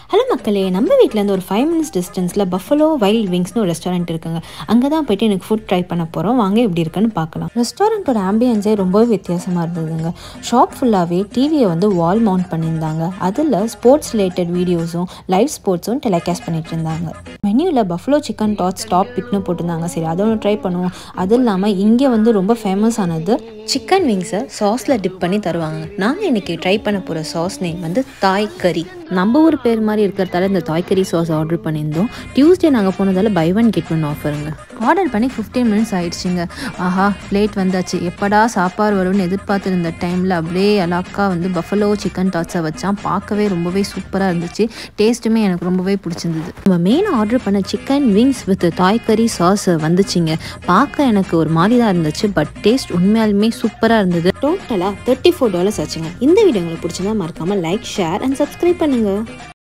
hello மக்களே நம்ம வீட்டிலேருந்து ஒரு ஃபைவ் மினிட்ஸ் டிஸ்டன்ஸில் பஃபலோ வைல்ட் விங்ஸ்னு ஒரு ரெஸ்டாரண்ட் இருக்குங்க அங்கே தான் போயிட்டு எனக்கு ஃபுட் ட்ரை பண்ண போகிறோம் வாங்க எப்படி இருக்குன்னு பார்க்கலாம் ரெஸ்டாரண்ட்டோட ஆம்பியன்ஸே ரொம்பவே வித்தியாசமாக இருந்ததுங்க ஷாப் ஃபுல்லாகவே டிவியை வந்து வால் மவுண்ட் பண்ணியிருந்தாங்க அதில் ஸ்போர்ட்ஸ் ரிலேட்டட் வீடியோஸும் லைவ் ஸ்போர்ட்ஸும் டெலிகாஸ்ட் பண்ணிட்டு இருந்தாங்க மெனியூவில் பஃபலோ சிக்கன் டாட்ஸ் டாப் பிட்னு போட்டிருந்தாங்க சரி அதை ஒன்று ட்ரை பண்ணுவோம் அது இல்லாமல் இங்கே வந்து ரொம்ப ஃபேமஸ் ஆனது சிக்கன் விங்ஸை சாஸில் டிப் பண்ணி தருவாங்க நாங்கள் இன்றைக்கி ட்ரை பண்ண போகிற சாஸ் நேம் வந்து தாய் கறி நம்ம ஊர் பேர் மாதிரி இருக்கிறதால இந்த தாய் கறி சாஸ் ஆர்டர் பண்ணியிருந்தோம் டியூஸ்டே நாங்கள் போனதால பை ஒன் கெட் ஒன் ஆஃபருங்க ஆர்டர் பண்ணி ஃபிஃப்டீன் மினிட்ஸ் ஆயிடுச்சுங்க ஆஹா பிளேட் வந்தாச்சு எப்படா சாப்பாடு வரும்னு எதிர்பார்த்துருந்த டைமில் அப்படியே அலாக்கா வந்து பஃபலோ சிக்கன் டாட்ஸை வச்சான் பார்க்கவே ரொம்பவே சூப்பராக இருந்துச்சு டேஸ்ட்டுமே எனக்கு ரொம்பவே பிடிச்சிருந்தது நம்ம மெயின் ஆர்டர் பண்ண chicken wings with Thai curry sauce வந்துச்சுங்க பார்க்க எனக்கு ஒரு மாதிரி தான் இருந்துச்சு பட் டேஸ்ட் உண்மையாலுமே சூப்பராக இருந்தது டோட்டலாக தேர்ட்டி ஃபோர் டாலர்ஸ் ஆச்சுங்க இந்த வீடியோ உங்களுக்கு பிடிச்சிருந்தா மறக்காமல் லைக் ஷேர் அண்ட் சப்ஸ்கிரைப் பண்ணுங்கள்